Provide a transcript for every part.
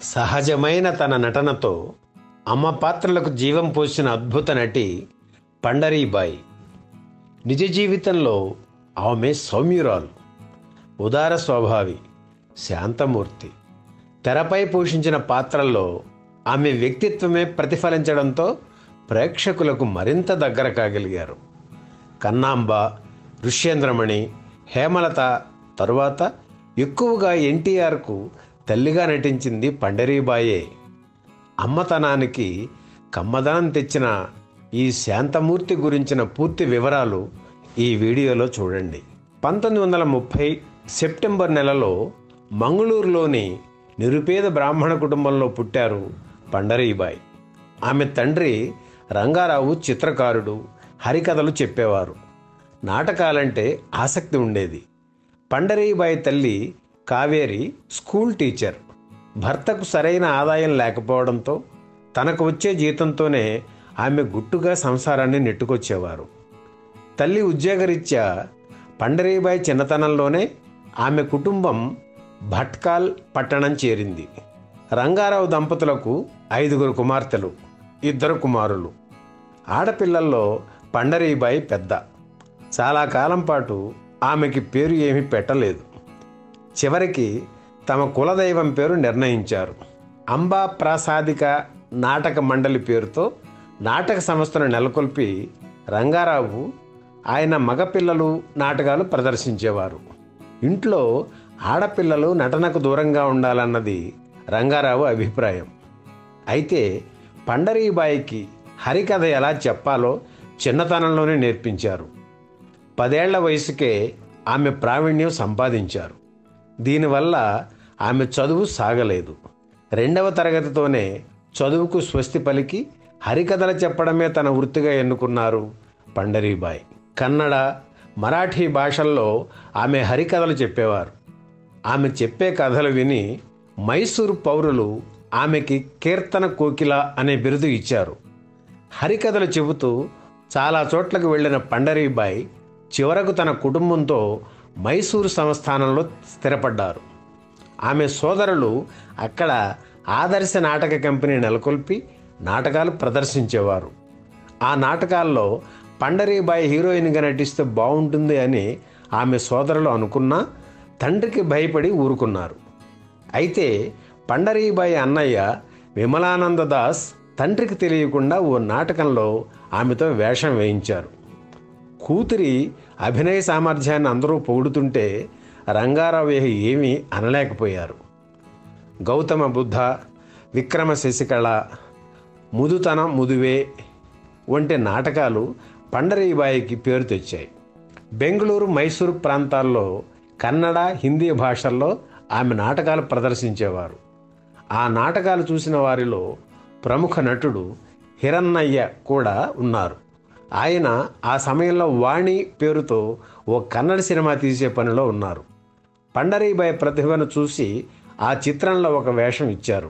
సహజమైన తన నటనతో అమ్మ పాత్రలకు జీవం పోసిన అద్భుత నటి పండరీబాయి నిజ జీవితంలో ఆమె సౌమ్యురాలు ఉదార స్వభావి శాంతమూర్తి తెరపై పోషించిన పాత్రల్లో ఆమె వ్యక్తిత్వమే ప్రతిఫలించడంతో ప్రేక్షకులకు మరింత దగ్గర కాగలిగారు కన్నాంబ ఋష్యేంద్రమణి హేమలత తరువాత ఎక్కువగా ఎన్టీఆర్కు తల్లిగా నటించింది పండరీబాయే అమ్మతనానికి కమ్మదనం తెచ్చిన ఈ శాంతమూర్తి గురించిన పూర్తి వివరాలు ఈ వీడియోలో చూడండి పంతొమ్మిది వందల ముప్పై సెప్టెంబర్ నెలలో మంగళూరులోని నిరుపేద బ్రాహ్మణ కుటుంబంలో పుట్టారు పండరీబాయి ఆమె తండ్రి రంగారావు చిత్రకారుడు హరికథలు చెప్పేవారు నాటకాలంటే ఆసక్తి ఉండేది పండరీబాయి తల్లి కావేరి స్కూల్ టీచర్ భర్తకు సరైన ఆదాయం లేకపోవడంతో తనకు వచ్చే జీతంతోనే ఆమె గుట్టుగా సంసారాన్ని నెట్టుకొచ్చేవారు తల్లి ఉద్యోగరీత్యా పండరీబాయి చిన్నతనంలోనే ఆమె కుటుంబం భట్కాల్ పట్టణం చేరింది రంగారావు దంపతులకు ఐదుగురు కుమార్తెలు ఇద్దరు కుమారులు ఆడపిల్లల్లో పండరీబాయి పెద్ద చాలా కాలం పాటు ఆమెకి పేరు ఏమీ పెట్టలేదు చివరికి తమ కులదైవం పేరు నిర్ణయించారు అంబా ప్రాసాదిక నాటక మండలి పేరుతో నాటక సంస్థను నెలకొల్పి రంగారావు ఆయన మగపిల్లలు నాటకాలు ప్రదర్శించేవారు ఇంట్లో ఆడపిల్లలు నటనకు దూరంగా ఉండాలన్నది రంగారావు అభిప్రాయం అయితే పండరీబాయికి హరికథ ఎలా చెప్పాలో చిన్నతనంలోనే నేర్పించారు పదేళ్ల వయసుకే ఆమె ప్రావీణ్యం సంపాదించారు దీనివల్ల ఆమె చదువు సాగలేదు రెండవ తరగతితోనే చదువుకు స్వస్తి పలికి హరికథలు చెప్పడమే తన వృత్తిగా ఎన్నుకున్నారు పండరీబాయి కన్నడ మరాఠీ భాషల్లో ఆమె హరికథలు చెప్పేవారు ఆమె చెప్పే కథలు విని మైసూరు పౌరులు ఆమెకి కీర్తన కోకిల అనే బిరుదు ఇచ్చారు హరికథలు చెబుతూ చాలా చోట్లకు వెళ్ళిన పండరీబాయి చివరకు తన కుటుంబంతో మైసూరు సంస్థానంలో స్థిరపడ్డారు ఆమె సోదరులు అక్కడ ఆదర్శ నాటక కంపెనీ నెలకొల్పి నాటకాలు ప్రదర్శించేవారు ఆ నాటకాల్లో పండరీబాయి హీరోయిన్గా నటిస్తే బాగుంటుంది అని ఆమె సోదరులు అనుకున్నా తండ్రికి భయపడి ఊరుకున్నారు అయితే పండరీబాయి అన్నయ్య విమలానంద దాస్ తండ్రికి తెలియకుండా ఓ నాటకంలో ఆమెతో వేషం వేయించారు కూతురి అభినయ సామర్థ్యాన్ని అందరూ పొగుడుతుంటే రంగారావు ఏమీ అనలేకపోయారు గౌతమ బుద్ధ విక్రమ శశికళ ముదుతన ముదువే వంటి నాటకాలు పండరీబాయికి పేరు తెచ్చాయి బెంగళూరు మైసూరు ప్రాంతాల్లో కన్నడ హిందీ భాషల్లో ఆమె నాటకాలు ప్రదర్శించేవారు ఆ నాటకాలు చూసిన వారిలో ప్రముఖ నటుడు హిరన్నయ్య కూడా ఉన్నారు ఆయన ఆ సమయంలో వాణి పేరుతో ఓ కన్నడ సినిమా తీసే పనిలో ఉన్నారు పండరీబాయి ప్రతిభను చూసి ఆ చిత్రంలో ఒక వేషం ఇచ్చారు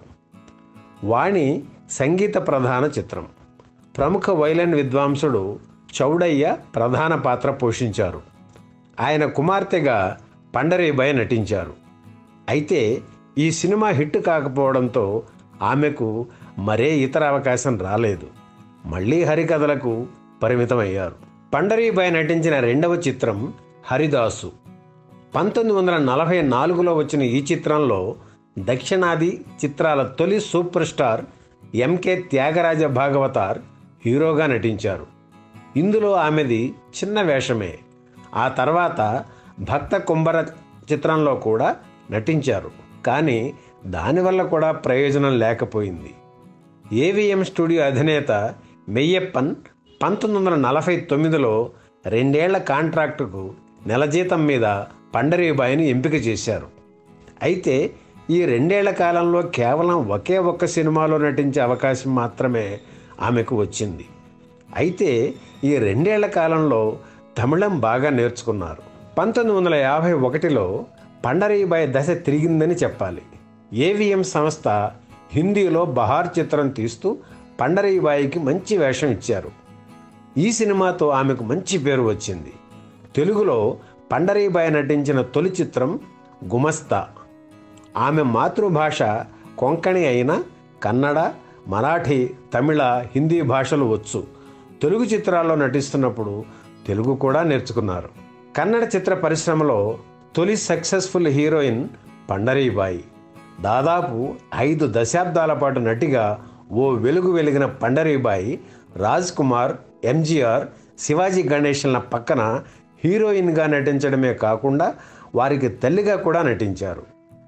వాణి సంగీత ప్రధాన చిత్రం ప్రముఖ వైలన్ విద్వాంసుడు చౌడయ్య ప్రధాన పాత్ర పోషించారు ఆయన కుమార్తెగా పండరీబాయి నటించారు అయితే ఈ సినిమా హిట్ కాకపోవడంతో ఆమెకు మరే ఇతర అవకాశం రాలేదు మళ్ళీ హరికథలకు పరిమితమయ్యారు పండరీబాయి నటించిన రెండవ చిత్రం హరిదాసు పంతొమ్మిది వందల నలభై నాలుగులో వచ్చిన ఈ చిత్రంలో దక్షిణాది చిత్రాల తొలి super star MK Thyagaraja Bhagavathar హీరోగా నటించారు ఇందులో ఆమెది చిన్న వేషమే ఆ తర్వాత భక్త కుంభర చిత్రంలో కూడా నటించారు కానీ దానివల్ల కూడా ప్రయోజనం లేకపోయింది ఏవిఎం స్టూడియో అధినేత మెయ్యప్పన్ పంతొమ్మిది వందల నలభై తొమ్మిదిలో రెండేళ్ల కాంట్రాక్టుకు నెల జీతం మీద పండరీబాయిని ఎంపిక చేశారు అయితే ఈ రెండేళ్ల కాలంలో కేవలం ఒకే ఒక్క సినిమాలో నటించే అవకాశం మాత్రమే ఆమెకు వచ్చింది అయితే ఈ రెండేళ్ల కాలంలో తమిళం బాగా నేర్చుకున్నారు పంతొమ్మిది వందల యాభై ఒకటిలో పండరీబాయి దశ తిరిగిందని చెప్పాలి ఏవిఎం సంస్థ హిందీలో బహార్ చిత్రం తీస్తూ పండరీబాయికి మంచి వేషం ఇచ్చారు ఈ సినిమాతో ఆమెకు మంచి పేరు వచ్చింది తెలుగులో పండరీబాయి నటించిన తొలి చిత్రం గుమస్తా ఆమె మాతృభాష కొంకణి అయినా కన్నడ మరాఠీ తమిళ హిందీ భాషలు వచ్చు తెలుగు చిత్రాల్లో నటిస్తున్నప్పుడు తెలుగు కూడా నేర్చుకున్నారు కన్నడ చిత్ర పరిశ్రమలో తొలి సక్సెస్ఫుల్ హీరోయిన్ పండరీబాయి దాదాపు ఐదు దశాబ్దాల పాటు నటిగా ఓ వెలుగు వెలిగిన పండరీబాయి రాజ్ కుమార్ ఎంజీఆర్ శివాజీ గణేషన్ల పక్కన హీరోయిన్గా నటించడమే కాకుండా వారికి తల్లిగా కూడా నటించారు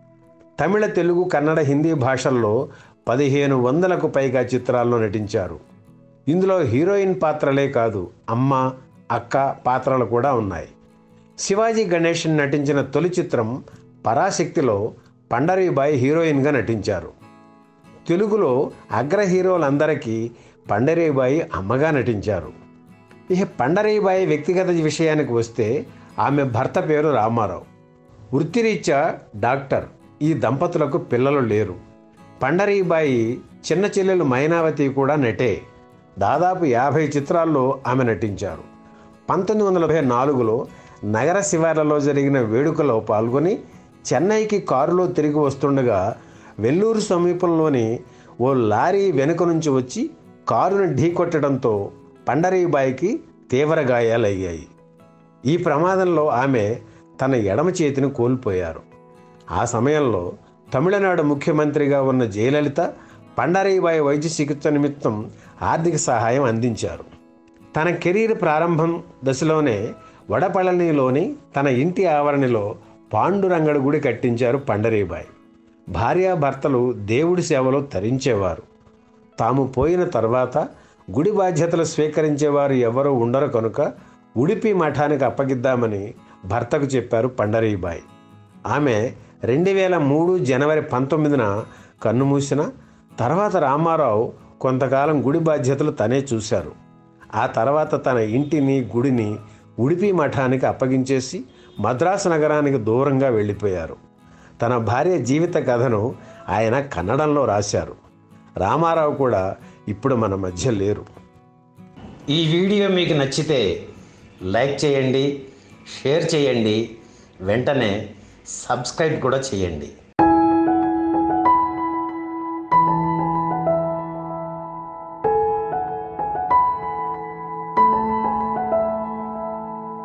తమిళ తెలుగు కన్నడ హిందీ భాషల్లో పదిహేను వందలకు పైగా చిత్రాల్లో నటించారు ఇందులో హీరోయిన్ పాత్రలే కాదు అమ్మ అక్క పాత్రలు కూడా ఉన్నాయి శివాజీ గణేషన్ నటించిన తొలి చిత్రం పరాశక్తిలో పండరీబాయి హీరోయిన్గా నటించారు తెలుగులో అగ్ర హీరోలందరికీ పండరీబాయి అమ్మగా నటించారు ఇక పండరీబాయి వ్యక్తిగత విషయానికి వస్తే ఆమె భర్త పేరు రామారావు వృత్తిరీత్యా డాక్టర్ ఈ దంపతులకు పిల్లలు లేరు పండరీబాయి చిన్న చెల్లెలు మైనావతి కూడా నటే దాదాపు యాభై చిత్రాల్లో ఆమె నటించారు పంతొమ్మిది వందల నలభై నాలుగులో నగర శివార్లలో జరిగిన వేడుకలో పాల్గొని చెన్నైకి కారులో తిరిగి వస్తుండగా వెల్లూరు సమీపంలోని ఓ లారీ వెనుక నుంచి వచ్చి కారును ఢీకొట్టడంతో పండరీబాయికి తీవ్ర గాయాలయ్యాయి ఈ ప్రమాదంలో ఆమె తన ఎడమ చేతిని కోల్పోయారు ఆ సమయంలో తమిళనాడు ముఖ్యమంత్రిగా ఉన్న జయలలిత పండరీబాయి వైద్య చికిత్స నిమిత్తం ఆర్థిక సహాయం అందించారు తన కెరీర్ ప్రారంభం దశలోనే వడపళనిలోని తన ఇంటి ఆవరణలో పాండురంగడు గుడి కట్టించారు పండరీబాయి భార్యాభర్తలు దేవుడి సేవలో తరించేవారు తాము పోయిన తర్వాత గుడి బాధ్యతలు స్వీకరించేవారు ఎవరూ ఉండరు కనుక ఉడిపి మఠానికి అప్పగిద్దామని భర్తకు చెప్పారు పండరీబాయి ఆమె రెండు వేల మూడు జనవరి పంతొమ్మిదిన కన్నుమూసిన తర్వాత రామారావు కొంతకాలం గుడి బాధ్యతలు తనే చూశారు ఆ తర్వాత తన ఇంటిని గుడిని ఉడిపి మఠానికి అప్పగించేసి మద్రాసు నగరానికి దూరంగా వెళ్ళిపోయారు తన భార్య జీవిత కథను ఆయన కన్నడంలో రాశారు రామారావు కూడా ఇప్పుడు మన మధ్య లేరు ఈ వీడియో మీకు నచ్చితే లైక్ చేయండి షేర్ చేయండి వెంటనే సబ్స్క్రైబ్ కూడా చేయండి